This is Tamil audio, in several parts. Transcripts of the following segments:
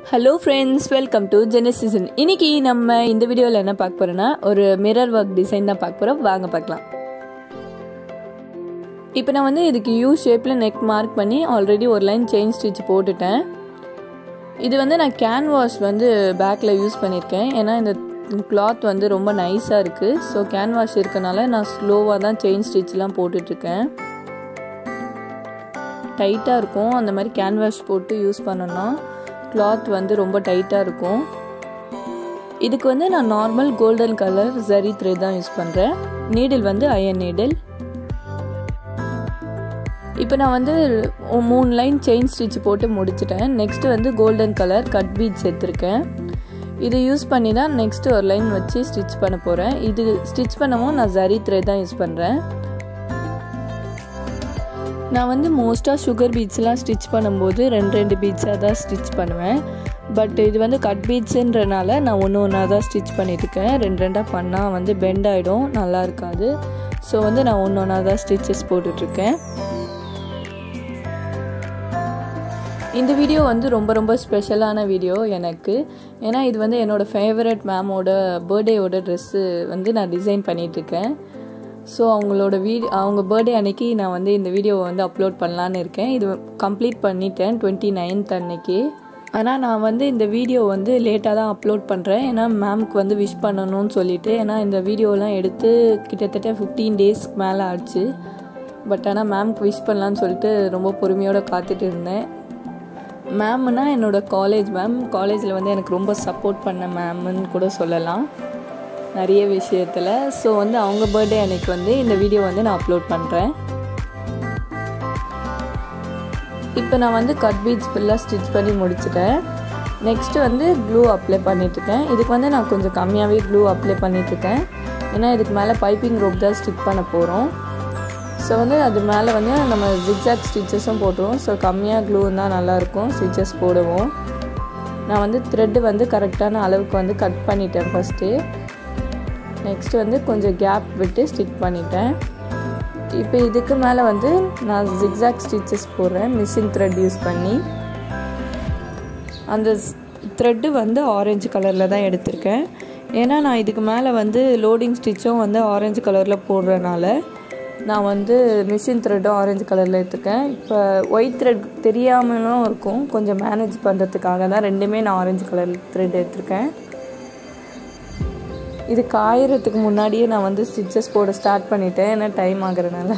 ஹலோ ஃப்ரெண்ட்ஸ் வெல்கம் டு ஜெனசிசன் இன்னைக்கு நம்ம இந்த வீடியோவில் என்ன பார்க்க போறோம்னா ஒரு மிரர் ஒர்க் டிசைன் தான் பார்க்க போகிறோம் வாங்க பார்க்கலாம் இப்போ நான் வந்து இதுக்கு யூ ஷேப்பில் நெக் மார்க் பண்ணி ஆல்ரெடி ஒரு லைன் செயின் ஸ்டிச் போட்டுட்டேன் இது வந்து நான் கேன்வாஸ் வந்து பேக்கில் யூஸ் பண்ணியிருக்கேன் ஏன்னா இந்த கிளாத் வந்து ரொம்ப நைஸாக இருக்குது ஸோ கேன்வாஸ் இருக்கனால நான் ஸ்லோவாக தான் செயின் ஸ்டிச்லாம் போட்டுட்ருக்கேன் டைட்டாக இருக்கும் அந்த மாதிரி கேன்வாஸ் போட்டு யூஸ் பண்ணோன்னா கிளாத் வந்து ரொம்ப டைட்டாக இருக்கும் இதுக்கு வந்து நான் normal golden colour zari thread தான் யூஸ் பண்ணுறேன் நீடில் வந்து அயன் நீடில் இப்போ நான் வந்து மூணு லைன் செயின் ஸ்டிச் போட்டு முடிச்சிட்டேன் நெக்ஸ்ட்டு வந்து கோல்டன் கலர் கட் பீட்ஸ் எடுத்திருக்கேன் இது யூஸ் பண்ணி தான் நெக்ஸ்ட்டு ஒரு லைன் வச்சு ஸ்டிச் பண்ண போகிறேன் இது ஸ்டிச் பண்ணவும் நான் ஜரி த்ரெட் தான் யூஸ் பண்ணுறேன் நான் வந்து மோஸ்ட்டாக சுகர் பீட்ஸ்லாம் ஸ்டிச் பண்ணும்போது ரெண்டு ரெண்டு பீட்ஸாக தான் ஸ்டிச் பண்ணுவேன் பட் இது வந்து கட் பீட்ஸுன்றனால நான் ஒன்று ஒன்றா தான் ஸ்டிச் பண்ணியிருக்கேன் ரெண்டு ரெண்டாக பண்ணால் வந்து பெண்ட் ஆகிடும் நல்லா இருக்காது ஸோ வந்து நான் ஒன்று ஒன்றா தான் ஸ்டிச்சஸ் போட்டுட்ருக்கேன் இந்த வீடியோ வந்து ரொம்ப ரொம்ப ஸ்பெஷலான வீடியோ எனக்கு ஏன்னா இது வந்து என்னோடய ஃபேவரட் மேமோட பர்த்டேவோட ட்ரெஸ்ஸு வந்து நான் டிசைன் பண்ணிகிட்ருக்கேன் ஸோ அவங்களோட வீடியோ அவங்க பர்த்டே அன்னைக்கு நான் வந்து இந்த வீடியோவை வந்து அப்லோட் பண்ணலான்னு இருக்கேன் இது கம்ப்ளீட் பண்ணிட்டேன் டுவெண்ட்டி நைன்த் அன்னைக்கு ஆனால் நான் வந்து இந்த வீடியோ வந்து லேட்டாக தான் அப்லோட் பண்ணுறேன் ஏன்னா மேம்க்கு வந்து விஷ் பண்ணணும்னு சொல்லிட்டு ஏன்னா இந்த வீடியோலாம் எடுத்து கிட்டத்தட்ட ஃபிஃப்டீன் டேஸ்க்கு மேலே ஆச்சு பட் ஆனால் மேம்க்கு விஷ் பண்ணலான்னு சொல்லிட்டு ரொம்ப பொறுமையோடு காத்துட்டு இருந்தேன் மேம்னா என்னோடய காலேஜ் மேம் காலேஜில் வந்து எனக்கு ரொம்ப சப்போர்ட் பண்ண மேம்னு கூட சொல்லலாம் நிறைய விஷயத்தில் ஸோ வந்து அவங்க பர்த்டே அன்னைக்கு வந்து இந்த வீடியோ வந்து நான் அப்லோட் பண்ணுறேன் இப்போ நான் வந்து கட் பீட்ஸ் ஃபுல்லாக ஸ்டிச் பண்ணி முடிச்சிட்டேன் நெக்ஸ்ட்டு வந்து க்ளூ அப்ளை பண்ணிட்டுருக்கேன் இதுக்கு வந்து நான் கொஞ்சம் கம்மியாகவே க்ளூ அப்ளை பண்ணிட்டுருக்கேன் ஏன்னா இதுக்கு மேலே பைப்பிங் ரோப் தான் ஸ்டிச் பண்ண போகிறோம் ஸோ வந்து அது மேலே வந்து நம்ம ஜிக்ஸாக் ஸ்டிச்சஸும் போட்டுருவோம் ஸோ கம்மியாக க்ளூ தான் நல்லாயிருக்கும் ஸ்டிச்சஸ் போடுவோம் நான் வந்து த்ரெட்டு வந்து கரெக்டான அளவுக்கு வந்து கட் பண்ணிட்டேன் ஃபஸ்ட்டு நெக்ஸ்ட்டு வந்து கொஞ்சம் கேப் விட்டு ஸ்டிச் பண்ணிட்டேன் இப்போ இதுக்கு மேலே வந்து நான் ஜிக்ஸாக் ஸ்டிச்சஸ் போடுறேன் மிஷின் த்ரெட் யூஸ் பண்ணி அந்த த்ரெட்டு வந்து ஆரஞ்சு கலரில் தான் எடுத்திருக்கேன் ஏன்னா நான் இதுக்கு மேலே வந்து லோடிங் ஸ்டிச்சும் வந்து ஆரஞ்சு கலரில் போடுறனால நான் வந்து மிஷின் த்ரெட்டும் ஆரஞ்சு கலரில் எடுத்துருக்கேன் இப்போ ஒயிட் த்ரெட் தெரியாமலும் இருக்கும் கொஞ்சம் மேனேஜ் பண்ணுறதுக்காக தான் ரெண்டுமே நான் ஆரஞ்சு கலர் த்ரெட் எடுத்திருக்கேன் இது காயறதுக்கு முன்னாடியே நான் வந்து ஸ்டிச்சஸ் போட ஸ்டார்ட் பண்ணிட்டேன் ஏன்னா டைம் ஆகுறதுனால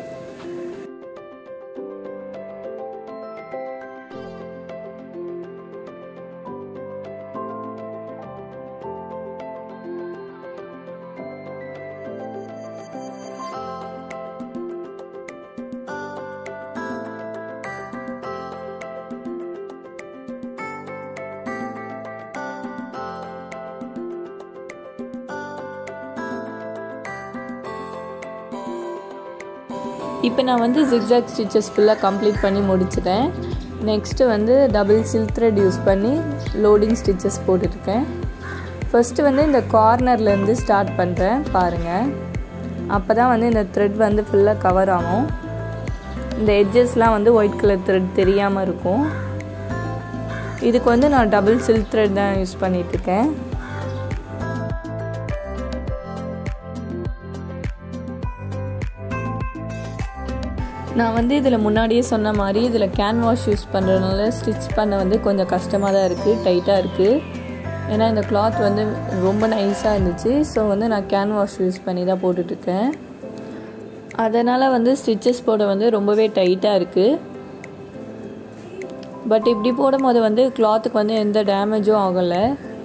இப்போ நான் வந்து ஜிக்ஸாக் ஸ்டிச்சஸ் ஃபுல்லாக கம்ப்ளீட் பண்ணி முடிச்சிட்டேன் நெக்ஸ்ட்டு வந்து டபுள் சில்க் த்ரெட் யூஸ் பண்ணி லோடிங் ஸ்டிச்சஸ் போட்டுருக்கேன் ஃபஸ்ட்டு வந்து இந்த கார்னர்லேருந்து ஸ்டார்ட் பண்ணுறேன் பாருங்கள் அப்போ தான் வந்து இந்த த்ரெட் வந்து ஃபுல்லாக கவர் ஆகும் இந்த எட்ஜஸ்லாம் வந்து ஒயிட் கலர் த்ரெட் தெரியாமல் இருக்கும் இதுக்கு வந்து நான் டபுள் சில்க் த்ரெட் தான் யூஸ் பண்ணிகிட்ருக்கேன் நான் வந்து இதில் முன்னாடியே சொன்ன மாதிரி இதில் கேன்வாஷ் யூஸ் பண்ணுறதுனால ஸ்டிச் பண்ண வந்து கொஞ்சம் கஷ்டமாக தான் இருக்குது டைட்டாக இருக்குது ஏன்னா இந்த கிளாத் வந்து ரொம்ப நைஸாக இருந்துச்சு ஸோ வந்து நான் கேன்வாஷ் யூஸ் பண்ணி தான் போட்டுட்ருக்கேன் அதனால் வந்து ஸ்டிச்சஸ் போட வந்து ரொம்பவே டைட்டாக இருக்குது பட் இப்படி போடும்போது வந்து கிளாத்துக்கு வந்து எந்த டேமேஜும் ஆகலை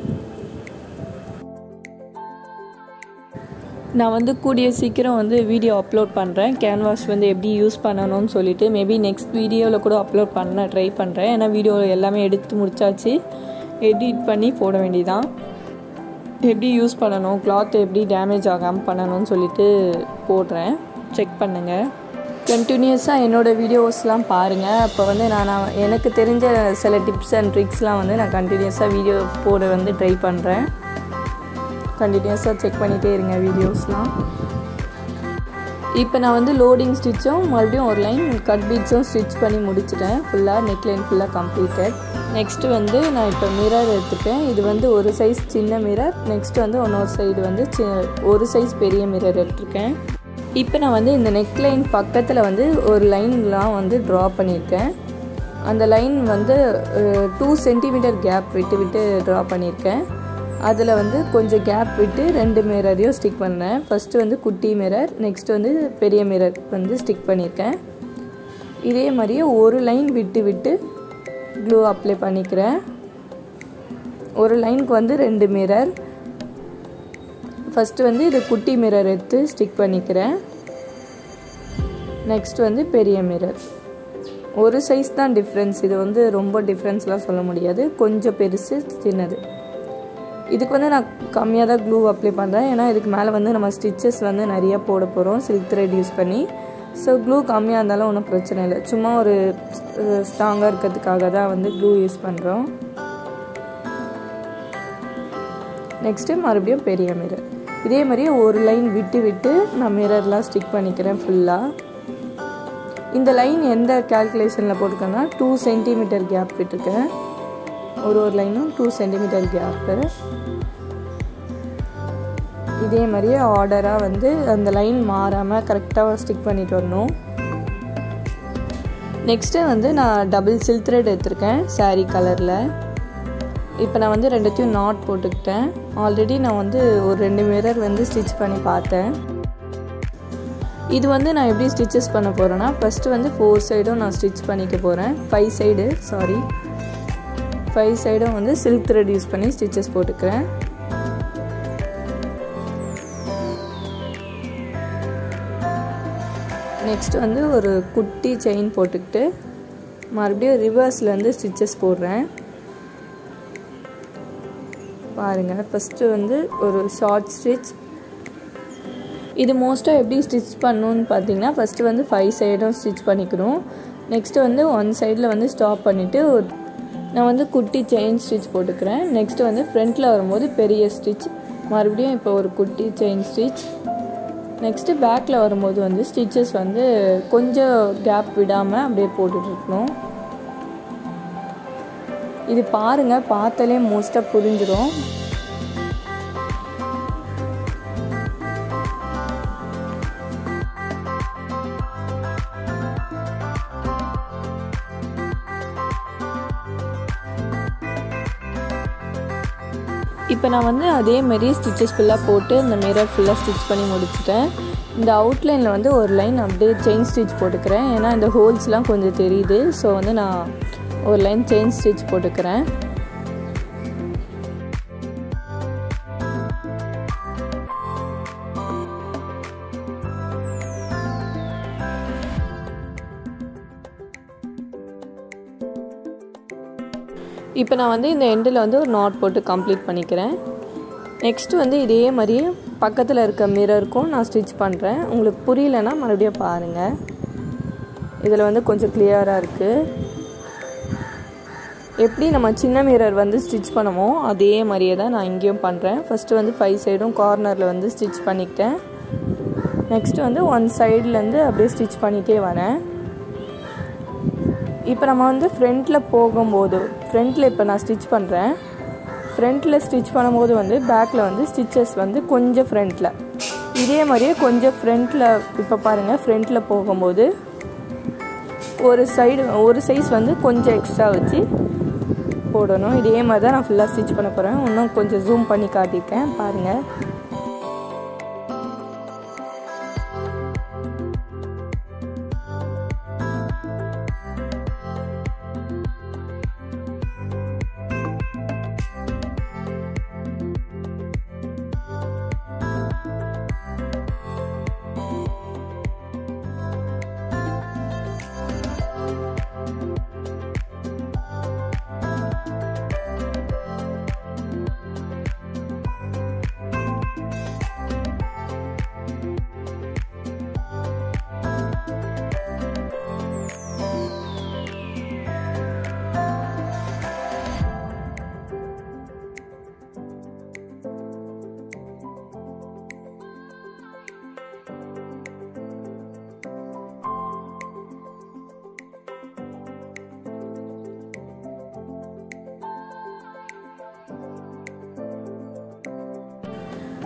நான் வந்து கூடிய சீக்கிரம் வந்து வீடியோ அப்லோட் பண்ணுறேன் கேன்வாஷ் வந்து எப்படி யூஸ் பண்ணணும்னு சொல்லிட்டு மேபி நெக்ஸ்ட் வீடியோவில் கூட அப்லோட் பண்ண ட்ரை பண்ணுறேன் ஏன்னா வீடியோ எல்லாமே எடுத்து முடிச்சாச்சு எடிட் பண்ணி போட வேண்டியதான் எப்படி யூஸ் பண்ணணும் கிளாத் எப்படி டேமேஜ் ஆகாமல் பண்ணணும்னு சொல்லிட்டு போடுறேன் செக் பண்ணுங்கள் கண்டினியூஸாக என்னோடய வீடியோஸ்லாம் பாருங்கள் அப்போ வந்து நான் நான் எனக்கு தெரிஞ்ச சில டிப்ஸ் அண்ட் ட்ரிக்ஸ்லாம் வந்து நான் கண்டினியூஸாக வீடியோ போட வந்து ட்ரை பண்ணுறேன் கண்டினியூஸாக செக் பண்ணிகிட்டே இருங்க வீடியோஸ்லாம் இப்போ நான் வந்து லோடிங் ஸ்டிச்சும் மறுபடியும் ஒரு லைன் கட் பீட்ஸும் ஸ்டிச் பண்ணி முடிச்சிட்டேன் ஃபுல்லாக நெக் லைன் ஃபுல்லாக கம்ப்ளீட்டட் நெக்ஸ்ட்டு வந்து நான் இப்போ மிரர் எடுத்துட்டேன் இது வந்து ஒரு சைஸ் சின்ன மிரர் நெக்ஸ்ட் வந்து இன்னொரு சைடு வந்து சி ஒரு சைஸ் பெரிய மிரர் எடுத்திருக்கேன் இப்போ நான் வந்து இந்த நெக் லைன் பக்கத்தில் வந்து ஒரு லைன்லாம் வந்து ட்ரா பண்ணியிருக்கேன் அந்த லைன் வந்து டூ சென்டிமீட்டர் கேப் விட்டு விட்டு ட்ரா பண்ணியிருக்கேன் அதில் வந்து கொஞ்சம் கேப் விட்டு ரெண்டு மிரரையும் ஸ்டிக் பண்ணேன் ஃபஸ்ட்டு வந்து குட்டி மிரர் நெக்ஸ்ட் வந்து பெரிய மிரர் வந்து ஸ்டிக் பண்ணியிருக்கேன் இதே மாதிரியே ஒரு லைன் விட்டு விட்டு க்ளூ அப்ளை பண்ணிக்கிறேன் ஒரு லைனுக்கு வந்து ரெண்டு மிரர் ஃபஸ்ட்டு வந்து இது குட்டி மிரர் எடுத்து ஸ்டிக் பண்ணிக்கிறேன் நெக்ஸ்ட் வந்து பெரிய மிரர் ஒரு சைஸ் தான் டிஃப்ரென்ஸ் இது வந்து ரொம்ப டிஃப்ரென்ஸ்லாம் சொல்ல முடியாது கொஞ்சம் பெருசு சின்னது இதுக்கு வந்து நான் கம்மியாக தான் க்ளூ அப்ளை பண்ணுறேன் ஏன்னா இதுக்கு மேலே வந்து நம்ம ஸ்டிச்சஸ் வந்து நிறையா போட போகிறோம் சில்க் த்ரெட் யூஸ் பண்ணி ஸோ க்ளூ கம்மியாக இருந்தாலும் ஒன்றும் பிரச்சனை இல்லை சும்மா ஒரு ஸ்ட்ராங்காக இருக்கிறதுக்காக தான் வந்து க்ளூ யூஸ் பண்ணுறோம் நெக்ஸ்ட்டு மறுபடியும் பெரிய மிரர் இதே மாதிரியே ஒரு லைன் விட்டு விட்டு நான் மிரர்லாம் ஸ்டிக் பண்ணிக்கிறேன் ஃபுல்லாக இந்த லைன் எந்த கேல்குலேஷனில் போட்டிருக்கேன்னா டூ சென்டிமீட்டர் கேப் விட்டுருக்கேன் ஒரு ஒரு லைனும் டூ சென்டிமீட்டர் கேப்பு இதே மாதிரியே ஆர்டராக வந்து அந்த லைன் மாறாமல் கரெக்டாக ஸ்டிக் பண்ணிட்டு வரணும் நெக்ஸ்ட்டு வந்து நான் டபுள் சில்க் த்ரெட் எடுத்திருக்கேன் சாரீ கலரில் இப்போ நான் வந்து ரெண்டுத்தையும் நாட் போட்டுக்கிட்டேன் ஆல்ரெடி நான் வந்து ஒரு ரெண்டு மிரர் வந்து ஸ்டிச் பண்ணி பார்த்தேன் இது வந்து நான் எப்படி ஸ்டிச்சஸ் பண்ண போகிறேன்னா ஃபஸ்ட்டு வந்து ஃபோர் சைடும் நான் ஸ்டிச் பண்ணிக்க போகிறேன் ஃபைவ் சைடு சாரி ஃபைவ் சைடும் வந்து சில்க் த்ரெட் யூஸ் பண்ணி ஸ்டிச்சஸ் போட்டுக்கிறேன் நெக்ஸ்ட் வந்து ஒரு குட்டி செயின் போட்டுக்கிட்டு மறுபடியும் ரிவர்ஸில் வந்து ஸ்டிச்சஸ் போடுறேன் பாருங்கள் ஃபஸ்ட்டு வந்து ஒரு ஷார்ட் ஸ்டிச் இது மோஸ்ட்டாக எப்படி ஸ்டிச் பண்ணணுன்னு பார்த்தீங்கன்னா ஃபஸ்ட்டு வந்து ஃபைவ் சைடும் ஸ்டிச் பண்ணிக்கணும் நெக்ஸ்ட்டு வந்து ஒன் சைடில் வந்து ஸ்டாப் பண்ணிவிட்டு நான் வந்து குட்டி செயின் ஸ்டிச் போட்டுக்கிறேன் நெக்ஸ்ட்டு வந்து ஃப்ரண்ட்டில் வரும்போது பெரிய ஸ்டிச் மறுபடியும் இப்போ ஒரு குட்டி செயின் ஸ்டிச் நெக்ஸ்ட்டு பேக்கில் வரும்போது வந்து ஸ்டிச்சஸ் வந்து கொஞ்சம் கேப் விடாமல் அப்படியே போட்டுட்ருக்கணும் இது பாருங்கள் பார்த்தாலே மோஸ்ட்டாக புரிஞ்சிடும் இப்போ நான் வந்து அதே மாதிரி ஸ்டிச்சஸ் ஃபுல்லாக போட்டு இந்த மிரர் ஃபுல்லாக ஸ்டிச் பண்ணி முடிச்சிட்டேன் இந்த அவுட்லைனில் வந்து ஒரு லைன் அப்படியே செயின் ஸ்டிச் போட்டுக்கிறேன் ஏன்னா இந்த ஹோல்ஸ்லாம் கொஞ்சம் தெரியுது ஸோ வந்து நான் ஒரு லைன் செயின் ஸ்டிச் போட்டுக்கிறேன் இப்போ நான் வந்து இந்த எண்டில் வந்து ஒரு நாட் போட்டு கம்ப்ளீட் பண்ணிக்கிறேன் நெக்ஸ்ட் வந்து இதே மாதிரியே பக்கத்தில் இருக்க மிரருக்கும் நான் ஸ்டிச் பண்ணுறேன் உங்களுக்கு புரியலன்னா மறுபடியும் பாருங்கள் இதில் வந்து கொஞ்சம் கிளியராக இருக்குது எப்படி நம்ம சின்ன மிரர் வந்து ஸ்டிச் பண்ணமோ அதே மாதிரியே தான் நான் இங்கேயும் பண்ணுறேன் ஃபஸ்ட்டு வந்து ஃபைவ் சைடும் கார்னரில் வந்து ஸ்டிச் பண்ணிக்கிட்டேன் நெக்ஸ்ட்டு வந்து ஒன் சைட்லேருந்து அப்படியே ஸ்டிச் பண்ணிகிட்டே வரேன் இப்போ நம்ம வந்து ஃப்ரண்ட்டில் போகும்போது ஃப்ரண்ட்டில் இப்போ நான் ஸ்டிச் பண்ணுறேன் ஃப்ரண்ட்டில் ஸ்டிச் பண்ணும்போது வந்து பேக்கில் வந்து ஸ்டிச்சஸ் வந்து கொஞ்சம் ஃப்ரண்ட்டில் இதே மாதிரியே கொஞ்சம் ஃப்ரண்ட்டில் இப்போ பாருங்கள் ஃப்ரண்ட்டில் போகும்போது ஒரு சைடு ஒரு சைஸ் வந்து கொஞ்சம் எக்ஸ்ட்ரா வச்சு போடணும் இதே மாதிரி தான் நான் ஃபுல்லாக ஸ்டிச் பண்ண போகிறேன் இன்னும் கொஞ்சம் ஜூம் பண்ணி காட்டியிருக்கேன் பாருங்கள்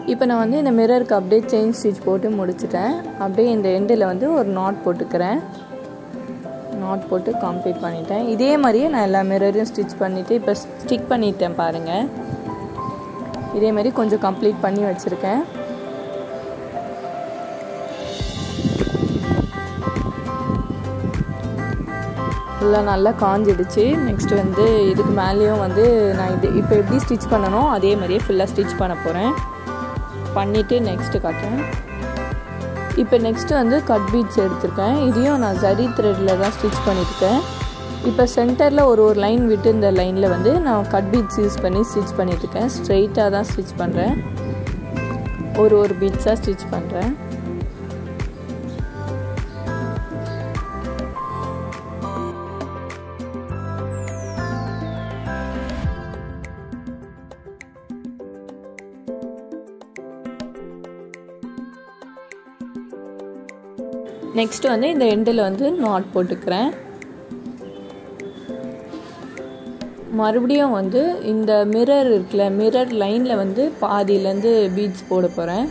இப்போ நான் வந்து இந்த மிரருக்கு அப்படியே செயின் ஸ்டிச் போட்டு முடிச்சிட்டேன் அப்படியே இந்த எண்டில் வந்து ஒரு நாட் போட்டுக்கிறேன் நாட் போட்டு கம்ப்ளீட் பண்ணிட்டேன் இதே மாதிரியே நான் எல்லா மிரரையும் ஸ்டிச் பண்ணிவிட்டு இப்போ ஸ்டிக் பண்ணிட்டேன் பாருங்கள் இதே மாதிரி கொஞ்சம் கம்ப்ளீட் பண்ணி வச்சுருக்கேன் ஃபுல்லாக நல்லா காஞ்சிடுச்சு நெக்ஸ்ட் வந்து இதுக்கு மேலேயும் வந்து நான் இது இப்போ எப்படி ஸ்டிச் பண்ணணும் அதே மாதிரியே ஃபுல்லாக ஸ்டிச் பண்ண போகிறேன் பண்ணிவிட்டு நெக்ஸ்ட்டு காட்டுறேன் இப்போ நெக்ஸ்ட்டு வந்து கட் பீட்ஸ் எடுத்திருக்கேன் இதையும் நான் ஜரி த்ரெட்டில் தான் ஸ்டிச் பண்ணியிருக்கேன் இப்போ சென்டரில் ஒரு ஒரு லைன் விட்டு இந்த லைனில் வந்து நான் கட் பீட்ஸ் யூஸ் பண்ணி ஸ்டிச் பண்ணியிருக்கேன் ஸ்ட்ரெயிட்டாக தான் ஸ்டிச் பண்ணுறேன் ஒரு ஒரு பீட்ஸாக ஸ்டிச் பண்ணுறேன் நெக்ஸ்ட் வந்து இந்த எண்டில் வந்து நாட் போட்டுக்கிறேன் மறுபடியும் வந்து இந்த மிரர் இருக்குல்ல மிரர் லைனில் வந்து பாதியிலேருந்து பீட்ஸ் போட போகிறேன்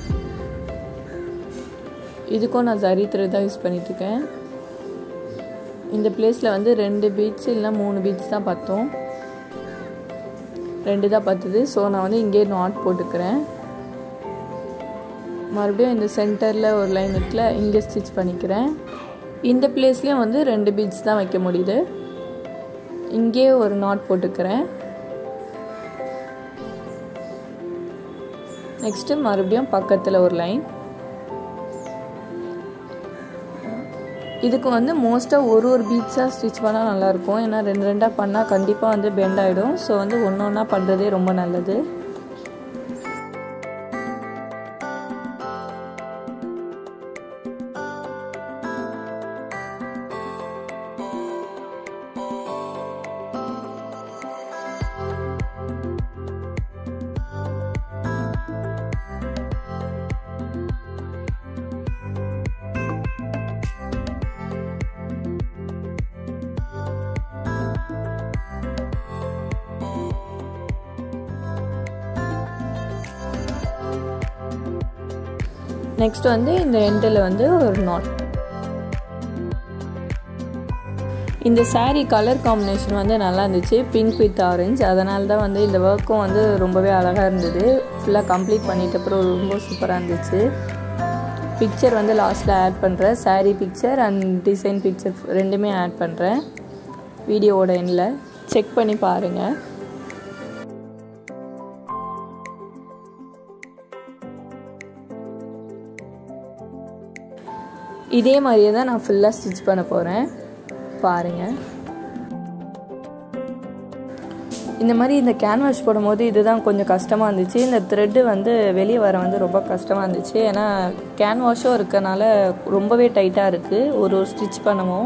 இதுக்கும் நான் சரித்திர தான் யூஸ் பண்ணிட்டுருக்கேன் இந்த பிளேஸில் வந்து ரெண்டு பீட்ஸ் இல்லைனா மூணு பீட்ஸ் தான் பார்த்தோம் ரெண்டு தான் பார்த்துது ஸோ நான் வந்து இங்கேயே நாட் போட்டுக்கிறேன் மறுபடியும் இந்த சென்டரில் ஒரு லைன் இருக்குல்ல இங்கே ஸ்டிச் பண்ணிக்கிறேன் இந்த பிளேஸ்லேயும் வந்து ரெண்டு பீட்ஸ் தான் வைக்க முடியுது இங்கே ஒரு நாட் போட்டுக்கிறேன் நெக்ஸ்ட்டு மறுபடியும் பக்கத்தில் ஒரு லைன் இதுக்கு வந்து மோஸ்ட்டாக ஒரு ஒரு பீட்ஸாக ஸ்டிச் பண்ணால் நல்லாயிருக்கும் ஏன்னா ரெண்டு ரெண்டாக பண்ணால் கண்டிப்பாக வந்து பெண்ட் ஆகிடும் ஸோ வந்து ஒன்று ஒன்றா பண்ணுறதே ரொம்ப நல்லது நெக்ஸ்ட் வந்து இந்த எண்டில் வந்து ஒரு நாட் இந்த சாரீ கலர் காம்பினேஷன் வந்து நல்லா இருந்துச்சு பிங்க் வித் ஆரஞ்சு அதனால தான் வந்து இந்த ஒர்க்கும் வந்து ரொம்பவே அழகாக இருந்தது ஃபுல்லாக கம்ப்ளீட் பண்ணிட்ட அப்புறம் ரொம்ப சூப்பராக இருந்துச்சு பிக்சர் வந்து லாஸ்ட்டில் ஆட் பண்ணுறேன் sari picture and design picture ரெண்டுமே ஆட் பண்ணுறேன் வீடியோவோட எண்ணில் செக் பண்ணி பாருங்கள் இதே மாதிரியே தான் நான் ஃபுல்லாக ஸ்டிச் பண்ண போகிறேன் பாருங்கள் இந்த மாதிரி இந்த கேன்வாஷ் போடும்போது இதுதான் கொஞ்சம் கஷ்டமாக இருந்துச்சு இந்த த்ரெட்டு வந்து வெளியே வர வந்து ரொம்ப கஷ்டமாக இருந்துச்சு ஏன்னா கேன்வாஷும் இருக்கனால ரொம்பவே டைட்டாக இருக்குது ஒரு ஒரு ஸ்டிச் பண்ணவும்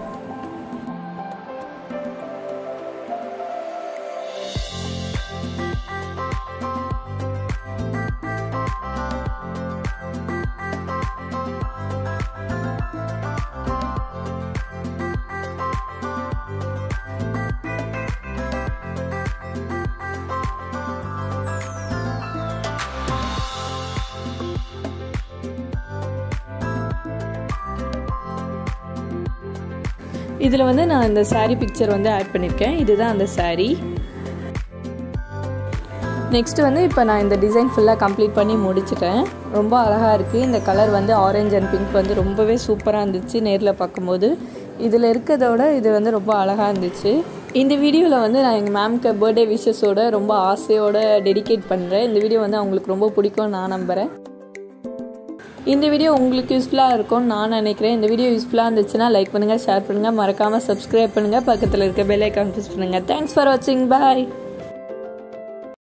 இதில் வந்து நான் இந்த சாரீ பிக்சர் வந்து ஆட் பண்ணியிருக்கேன் இதுதான் அந்த சாரீ நெக்ஸ்ட் வந்து இப்போ நான் இந்த டிசைன் ஃபுல்லாக கம்ப்ளீட் பண்ணி முடிச்சிட்டேன் ரொம்ப அழகாக இருக்குது இந்த கலர் வந்து ஆரஞ்ச் அண்ட் பிங்க் வந்து ரொம்பவே சூப்பராக இருந்துச்சு நேரில் பார்க்கும்போது இதில் இருக்கிறதோட இது வந்து ரொம்ப அழகாக இருந்துச்சு இந்த வீடியோவில் வந்து நான் எங்கள் மேம்க்கு பர்த்டே விஷஸோட ரொம்ப ஆசையோடு டெடிகேட் பண்ணுறேன் இந்த வீடியோ வந்து அவங்களுக்கு ரொம்ப பிடிக்கும்னு நான் நம்புகிறேன் இந்த வீடியோ உங்களுக்கு யூஸ்ஃபுல்லாக இருக்கும்னு நான் நினைக்கிறேன் இந்த வீடியோ யூஸ்ஃபுல்லாக இருந்துச்சுன்னா லைக் பண்ணுங்கள் ஷேர் பண்ணுங்கள் மறக்காமல் சப்ஸ்கிரைப் பண்ணுங்கள் பக்கத்தில் இருக்க பெல் ஐக்கான் ப்ரெஸ் பண்ணுங்கள் தேங்க்ஸ் ஃபார் வாட்சிங் பாய்